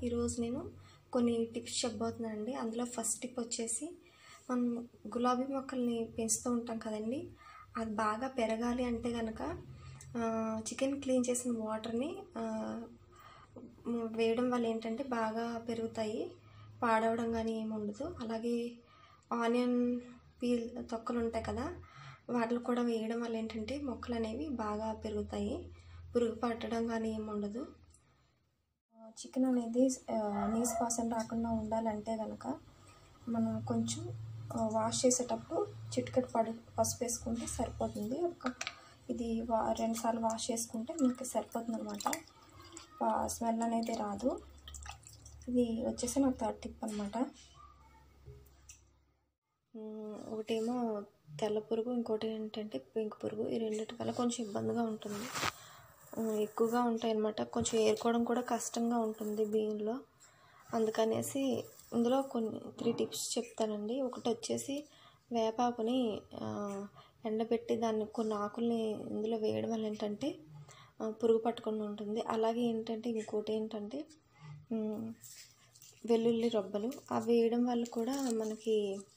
ఈరోజు నేను కొన్ని టిప్స్ చెప్పబోతున్నానండి అందులో ఫస్ట్ టిప్ వచ్చేసి మనం గులాబీ మొక్కల్ని పెంచుతూ ఉంటాం కదండి అది బాగా పెరగాలి అంటే కనుక చికెన్ క్లీన్ చేసిన వాటర్ని వేయడం వల్ల ఏంటంటే బాగా పెరుగుతాయి పాడవడం కానీ ఏమి ఉండదు అలాగే ఆనియన్ పీల్ తొక్కలు ఉంటాయి కదా వాటిని కూడా వేయడం వల్ల ఏంటంటే మొక్కలు అనేవి బాగా పెరుగుతాయి పురుగు పట్టడం కానీ ఏమి ఉండదు చికెన్ అనేది నీసు వాసన రాకుండా ఉండాలంటే కనుక మనం కొంచెం వాష్ చేసేటప్పుడు చిటికెట్ పడి పసుపు వేసుకుంటే సరిపోతుంది ఒక ఇది వా రెండుసార్లు వాష్ చేసుకుంటే మీకు సరిపోతుంది అనమాట స్మెల్ అనేది రాదు ఇది వచ్చేసి నాకు థర్డ్ టిప్ అనమాట ఒకటేమో తెల్ల పురుగు ఇంకోటి ఏంటంటే పెంకు పురుగు ఈ రెండింటి వల్ల కొంచెం ఇబ్బందిగా ఉంటుంది ఎక్కువగా ఉంటాయి అన్నమాట కొంచెం ఏరుకోవడం కూడా కష్టంగా ఉంటుంది బియ్యంలో అందుకనేసి ఇందులో కొన్ని త్రీ టిప్స్ చెప్తానండి ఒకటి వచ్చేసి వేపాకుని ఎండబెట్టి దాన్ని కొన్ని ఆకుల్ని ఇందులో వేయడం వల్ల ఏంటంటే పురుగు పట్టకుండా ఉంటుంది అలాగే ఏంటంటే ఇంకోటి ఏంటంటే వెల్లుల్లి రబ్బలు అవి వేయడం వల్ల కూడా మనకి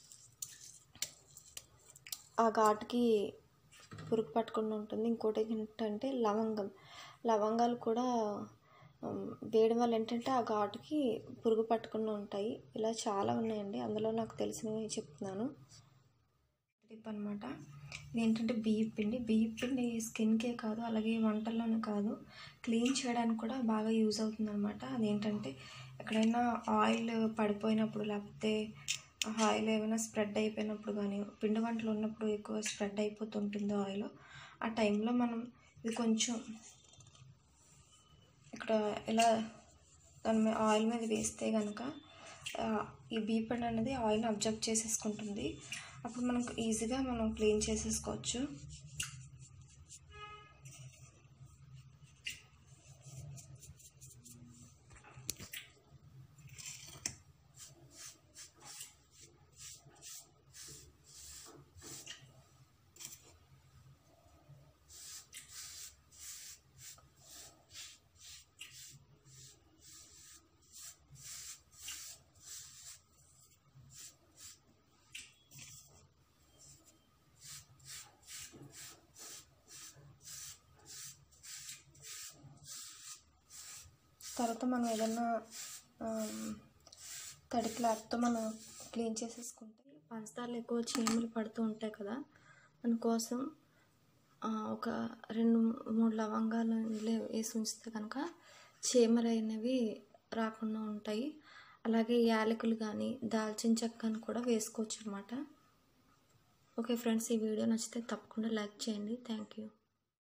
ఆ ఘాటుకి పురుగు పట్టకుండా ఉంటుంది ఇంకోటి ఏంటంటే లవంగం లవంగాలు కూడా వేయడం వల్ల ఏంటంటే ఆ ఘాటుకి పురుగు పట్టకుండా ఉంటాయి ఇలా చాలా ఉన్నాయండి అందులో నాకు తెలిసినవి చెప్తున్నాను టిప్ అనమాట ఇదేంటంటే బియ్యం పిండి బియ్యం పిండి స్కిన్కే కాదు అలాగే వంటల్లోనే కాదు క్లీన్ చేయడానికి కూడా బాగా యూజ్ అవుతుంది అనమాట అదేంటంటే ఎక్కడైనా ఆయిల్ పడిపోయినప్పుడు లేకపోతే ఆయిల్ ఏమైనా స్ప్రెడ్ అయిపోయినప్పుడు కానీ పిండి వంటలు ఉన్నప్పుడు ఎక్కువ స్ప్రెడ్ అయిపోతుంటుంది ఆయిల్ ఆ టైంలో మనం ఇది కొంచెం ఇక్కడ ఇలా దాని మీద ఆయిల్ మీద వేస్తే కనుక ఈ బీపండ్ అనేది ఆయిల్ని అబ్జర్వ్ చేసేసుకుంటుంది అప్పుడు మనకు ఈజీగా మనం క్లీన్ చేసేసుకోవచ్చు తర్వాత మనం ఏదన్నా తడి క్లాత్తో మనం క్లీన్ చేసేసుకుంటే పంచదారలు ఎక్కువ చీమలు పడుతూ ఉంటాయి కదా దానికోసం ఒక రెండు మూడు లవంగాలు ఇందులో వేసి ఉంచితే కనుక చీమలు అనేవి రాకుండా ఉంటాయి అలాగే యాలకులు కానీ దాల్చిన చెక్కను కూడా వేసుకోవచ్చు అనమాట ఓకే ఫ్రెండ్స్ ఈ వీడియో నచ్చితే తప్పకుండా లైక్ చేయండి థ్యాంక్ యూ